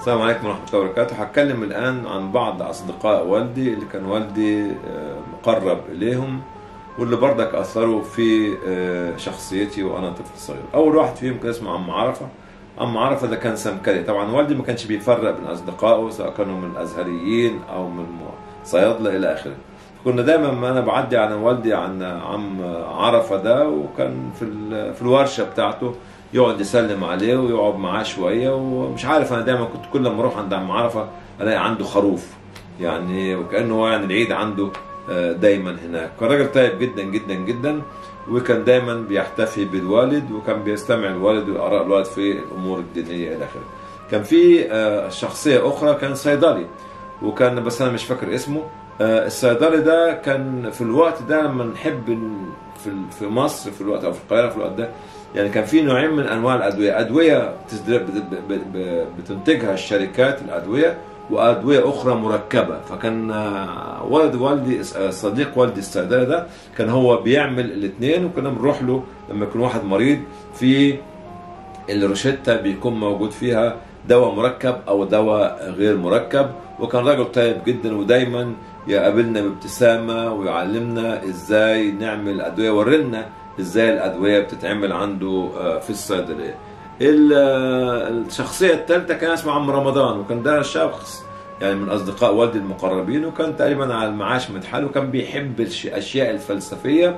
السلام عليكم ورحمة الله وبركاته هتكلم الآن عن بعض أصدقاء والدي اللي كان والدي آه، مقرب إليهم واللي برضك أثروا في آه، شخصيتي وأنا طفل صغير أول واحد فيهم كان اسمه عم عرفة عم عرفة ده كان سمكري طبعا والدي ما كانش بيفرق بين أصدقائه سواء كانوا من الأزهريين أو من صيادلة إلى آخره كنا دايما ما انا بعدي على والدي عن عم عرفه ده وكان في ال- في الورشه بتاعته يقعد يسلم عليه ويقعد معاه شويه ومش عارف انا دايما كنت كل ما اروح عند عم عرفه الاقي عنده خروف يعني وكانه هو يعني العيد عنده آه، دايما هناك كان راجل طيب جدا جدا جدا وكان دايما بيحتفي بالوالد وكان بيستمع الوالد واراء الوالد في الامور الدينيه الى اخره كان في آه، شخصيه اخرى كان صيدلي وكان بس انا مش فاكر اسمه آه، الصيدلي ده كان في الوقت ده لما نحب ن- في في مصر في الوقت او في القاهره في الوقت ده يعني كان في نوعين من انواع الادويه ادويه تصدر- ب- ب- ب- بتنتجها الشركات الادويه وادويه اخرى مركبه فكان آه، والد والدي آه، صديق والدي الصيدلي ده كان هو بيعمل الاثنين وكنا بنروح له لما يكون واحد مريض في الروشتة بيكون موجود فيها دواء مركب او دواء غير مركب وكان راجل طيب جدا ودايما يقابلنا بابتسامه ويعلمنا ازاي نعمل ادويه ورلنا ازاي الادويه بتتعمل عنده آه، في الصيدليه. ال- آه، الشخصيه الثالثه كان اسمه عم رمضان وكان ده شخص يعني من اصدقاء والدي المقربين وكان تقريبا على المعاش من حاله وكان بيحب الش- الاشياء الفلسفيه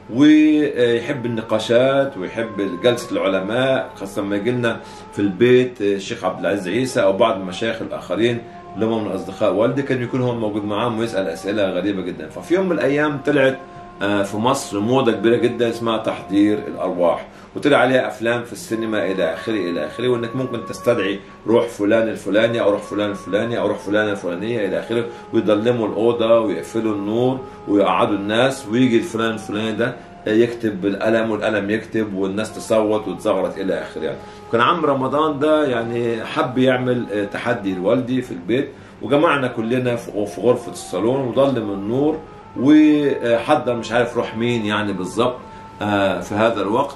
ويحب النقاشات ويحب جلسه العلماء خاصه لما يجي لنا في البيت الشيخ عبد العزيز عيسى او بعض المشايخ الاخرين اللي هم من اصدقاء والدي كان يكون هو موجود معاهم ويسال اسئله غريبه جدا ففي يوم من الايام طلعت آه، في مصر موضه كبيره جدا اسمها تحضير الارواح وطلع عليها افلام في السينما الى اخره الى اخره وانك ممكن تستدعي روح فلان الفلاني او روح فلان الفلاني او روح فلانه الفلانيه الى اخره ويضلموا الاوضه ويقفلوا النور ويقعدوا الناس ويجي الفلان الفلاني ده يكتب بالقلم والقلم يكتب والناس تصوت وتزغرط الى اخره يعني كان عم رمضان ده يعني حب يعمل آه، تحدي لوالدي في البيت وجمعنا كلنا في في غرفه الصالون وضلم النور وحضر مش عارف روح مين يعني بالظبط آه، في هذا الوقت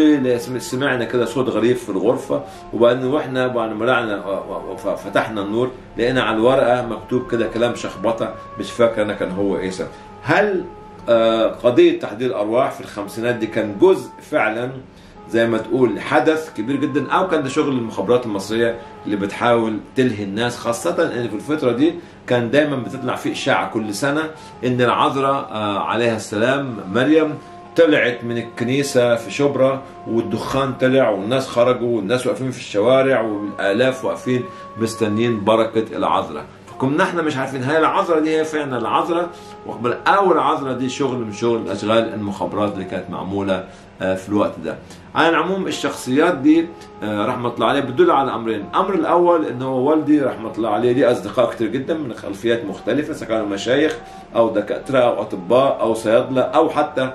وسمعنا كده صوت غريب في الغرفة وبعدين واحنا بعد ما لعنا فتحنا النور لقينا على الورقة مكتوب كده كلام شخبطة مش فاكر انا كان هو ايه سبب. هل آه، قضية تحضير الأرواح في الخمسينات دي كان جزء فعلا زي ما تقول حدث كبير جدا او كان ده شغل المخابرات المصريه اللي بتحاول تلهي الناس خاصه ان في الفتره دي كان دايما بتطلع في اشاعه كل سنه ان العذراء آه، عليها السلام مريم طلعت من الكنيسة في شبرا والدخان طلع والناس خرجوا والناس واقفين في الشوارع والآلاف واقفين مستنيين بركة العذراء فكنا احنا مش عارفين هل العذراء دي هي فعلا العذراء واخبر او العذراء دي شغل من شغل اشغال المخابرات اللي كانت معموله آه، في الوقت ده. على العموم الشخصيات دي آه، رحمه الله عليه بتدل على امرين، الامر الاول ان هو والدي رحمه الله عليه ليه اصدقاء كتير جدا من خلفيات مختلفه سواء كانوا مشايخ او دكاتره او اطباء او صيادله او حتى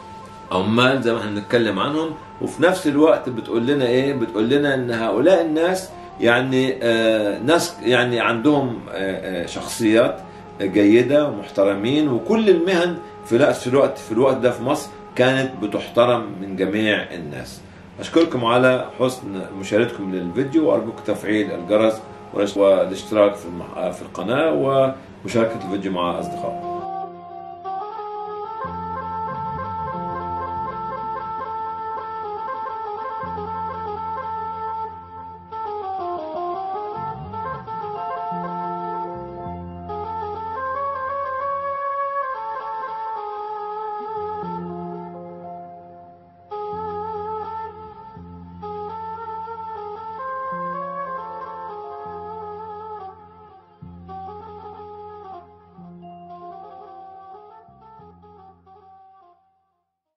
عمال زي ما احنا بنتكلم عنهم وفي نفس الوقت بتقول لنا ايه بتقول لنا ان هؤلاء الناس يعني آه ناس يعني عندهم آه آه شخصيات جيده ومحترمين وكل المهن في لا- في الوقت في الوقت ده في مصر كانت بتحترم من جميع الناس اشكركم على حسن مشاهدتكم للفيديو وارجوكم تفعيل الجرس والاشتراك في المح- في القناه ومشاركه الفيديو مع اصدقائكم